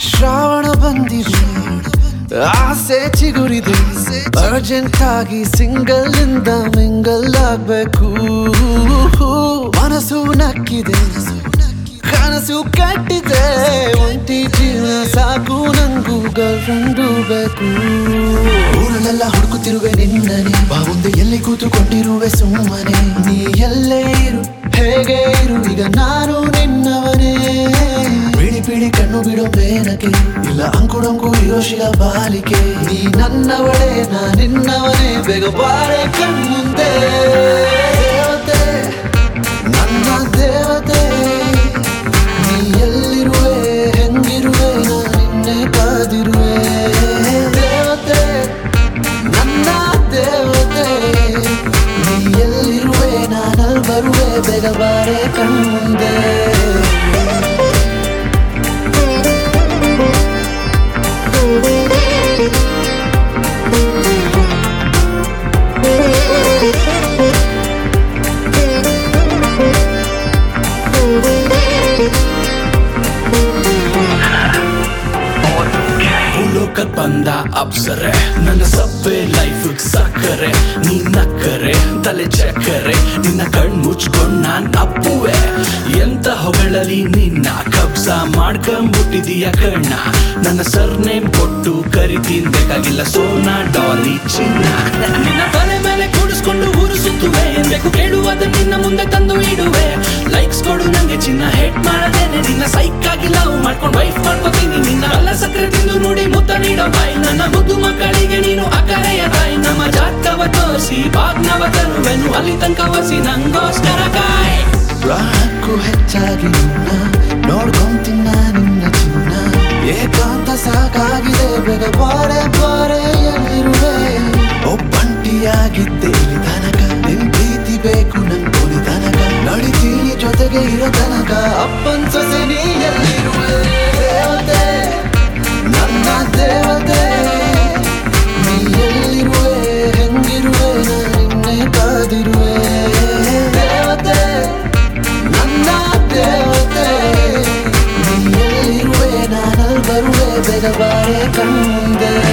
ಶ್ರಾವಣ ಬಂದಿದೆ ಆಸೆ ಚಿಗುರಿದೆ ಅರ್ಜೆಂಟ್ ಆಗಿ ಸಿಂಗಲ್ ಇಂದ ಮಿಂಗಲ್ ಆಗ್ಬೇಕು ಮನಸ್ಸು ನಕ್ಕಿದೆ ಕನಸು ಕಟ್ಟಿದೆ ಒಂಟಿ ಜೀವನ ಸಾಕು ನಂಗೂ ಗರ್ಲ್ ಫ್ರೆಂಡು ಬೇಕು ಊರಲ್ಲೆಲ್ಲ ಹುಡುಕುತ್ತಿರುವೆ ನಿನ್ನನೆ ಬಾ ಮುಂದೆ ಎಲ್ಲಿ ಕೂತುಕೊಂಡಿರುವೆ ಸುಮ್ಮನೆ ನೀ ಎಲ್ಲೇ ಇರು ಹೇಗೆ ಇರು ಈಗ ನಾನು ನಿನ್ನವನೇ ಬಿಳಿ ಬಿಳಿ ಕಣ್ಣು ಬಿಡೋ ಮೇನಕೆ ಇಲ್ಲ ಅಂಕುಡೊಂಕು ಇರೋ ಶಿಲ ಬಾಲಿಕೆ ನೀ ನನ್ನವಳೇ ನಾ ನಿನ್ನವನೇ ಬೇಗ ಬಾರೆ ಕಣ್ಮುಂದೆ ದೇವತೆ ನನ್ನ ದೇವತೆ ನೀ ಎಲ್ಲಿರುವೆ ಹೆಂಗಿರುವೆ ನಾ ನಿನ್ನೆ ಕಾದಿರುವೆ ದೇವತೆ ನನ್ನ ದೇವತೆ ನೀ ಎಲ್ಲಿರುವೆ ನಾನಲ್ಲಿ ಬರುವೆ ಬೇಗ ಬಾರೆ ಕಣ್ಮುಂದೆ ಭೂಲೋಕಕ್ ಬಂದ ಅಪ್ಸರೆ ನನ್ನ ಸಬ್ಬೆ ಲೈಫ್ ಸಕ್ಕರೆ ನೀ ನಕ್ಕರೆ ತಲೆ ಚಕ್ಕರೆ ನಿನ್ನ ಕಣ್ ಮುಚ್ಕೊಂಡ್ ನಾನ್ ಅಪ್ಪುವೆ ಎಂತ ಹೊಗಳಲಿ ನಿನ್ನ ಕಬ್ಸ ಮಾಡ್ಕೊಂಬಿಟ್ಟಿದೀಯ ಕಣ್ಣ ನನ್ನ ಸರ್ನೇಮ್ ಕೊಟ್ಟು ಕರಿತೀನಿ ಬೇಕಾಗಿಲ್ಲ ಸೋನಾ ಡಾಲಿ ಚಿನ್ನ ನಿನ್ನ ತಲೆ ಮೇಲೆ ಕೂಡಿಸ್ಕೊಂಡು ಊರು ಸುತ್ತುವೆ ಏನ್ ಬೇಕು ಕೇಳುವುದ ನಿನ್ನ ಮುಂದೆ ತಂದು ಇಡುವೆ ಲೈಕ್ಸ್ ಕೊಡು ನಂಗೆ ಚಿನ್ನ ಹೇಟ್ ಮಾಡದೇನೆ ನಿನ್ನ ಸೈಕ್ ಆಗಿ ಲವ್ ಮಾಡ್ಕೊಂಡು ವೈಫ್ ಮಾಡ್ಕೋತೀನಿ ನಿನ್ನ ಅಲ್ಲ ಸಕ್ಕರೆ ತಿಂದು ನೋಡಿ ಮುತ್ತ ನೀಡೋ ಬಾಯಿ ನನ್ನ ಮುದ್ದು ಮಕ್ಕಳಿಗೆ ನೀನು ಅಕರೆಯ ತಾಯಿ ನಮ್ಮ ಜಾತಕವ ತೋರಿಸಿ ಬಾಗ್ನವ ತರುವೆನು ಅಲ್ಲಿ ತನಕ ಒಸಿ ನಂಗೋಸ್ಕರ ಕಾಯ್ ಪ್ರಾಣಕ್ಕೂ ಹೆಚ್ಚಾಗಿ ನಿನ್ನ ನೋಡ್ಕೊಂತಿನ್ನ ನಿನ್ನ ಚಿನ್ನ ಏಕಾಂತ ಸಾಕಾಗಿದೆ ಬೇಗ ಬಾರೆ ಬಾರೆ ಎಲ್ಲಿರುವೆ ಒಬ್ಬಂಟಿಯಾಗಿದ್ದೆ ಇಲ್ಲಿ ತನಕ ನಿನ್ ಪ್ರೀತಿ ಬೇಕು ನಂಗೊಲಿ ತನಕ ನಡಿತೀನಿ ಜೊತೆಗೆ ಇರೋ ತನಕ ಅಪ್ಪನ್ ಸೊಸೆ ನೀ ಎಲ್ಲಿರುವೆ ದೇವತೆ ನನ್ನ ದೇವತೆ ನೀ ಎಲ್ಲಿರುವೆ ಹೆಂಗಿರುವೆ ನಾ ನಿನ್ನೆ ಕಾದಿರುವೆ ದೇವತೆ ನನ್ನ ದೇವತೆ ನೀ ಎಲ್ಲಿರುವೆ ನಾನಲ್ಲಿ ಬರುವೆ ಬೇಗ ಬಾರೆ ಕಣ್ಮುಂದೆ